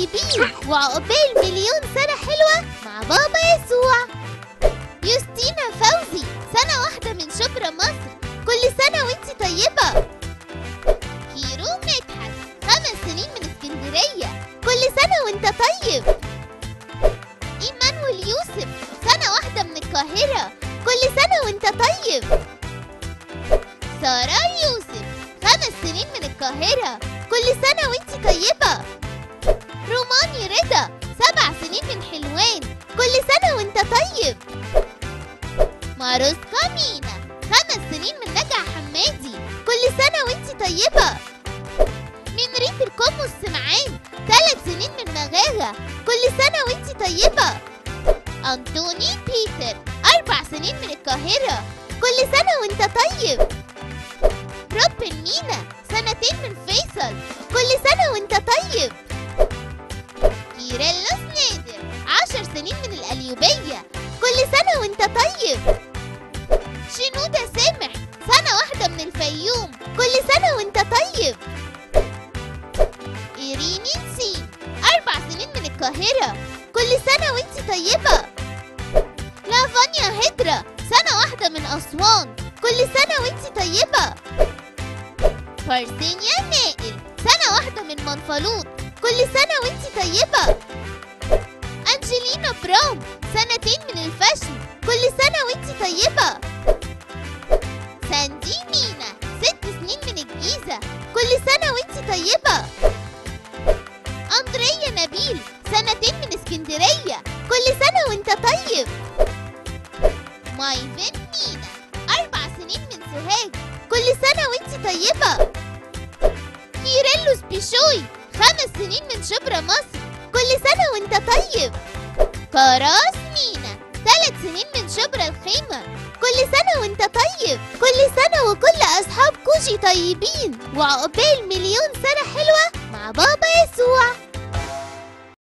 طيبين وعقبال مليون سنة حلوة مع بابا يسوع يوستينا فوزي سنة واحدة من شبرا مصر كل سنة وانت طيبة كيرو مدحت خمس سنين من اسكندرية كل سنة وانت طيب إيمانويل يوسف سنة واحدة من القاهرة كل سنة وانت طيب سارة يوسف خمس سنين من القاهرة كل سنة وانت طيبة روماني رضا سبع سنين من حلوان كل سنة وانت طيب ماروسكا مينا خمس سنين من نجع حمادي كل سنة وانت طيبة من ريت الكومو السمعان ثلاث سنين من مغاغة كل سنة وانت طيبة أنطوني بيتر أربع سنين من القاهرة كل سنة وانت طيب روبن مينا سنتين من فيصل كل سنة وانت طيب كيريلوس نادر عشر سنين من القليوبية كل سنة وانت طيب شنودة سامح سنة واحدة من الفيوم كل سنة وانت طيب إيريني نسيم أربع سنين من القاهرة كل سنة وانت طيبة لافانيا هدرة سنة واحدة من أسوان كل سنة وانت طيبة فارسينيا نائل سنة واحدة من منفلوط كل سنة وانت طيبة أنجلينا برام سنتين من الفشل كل سنة وانت طيبة ساندي مينا ست سنين من الجيزة كل سنة وانت طيبة أندريا نبيل سنتين من اسكندرية كل سنة وانت طيب مايفن مينا أربع سنين من سوهاج كل سنة وانت طيبة كيريلوس بيشوي خمس سنين من شبرا مصر كل سنة وانت طيب كراس مينا ثلاث سنين من شبرا الخيمة كل سنة وانت طيب كل سنة وكل أصحاب كوجي طيبين وعقبال مليون سنة حلوة مع بابا يسوع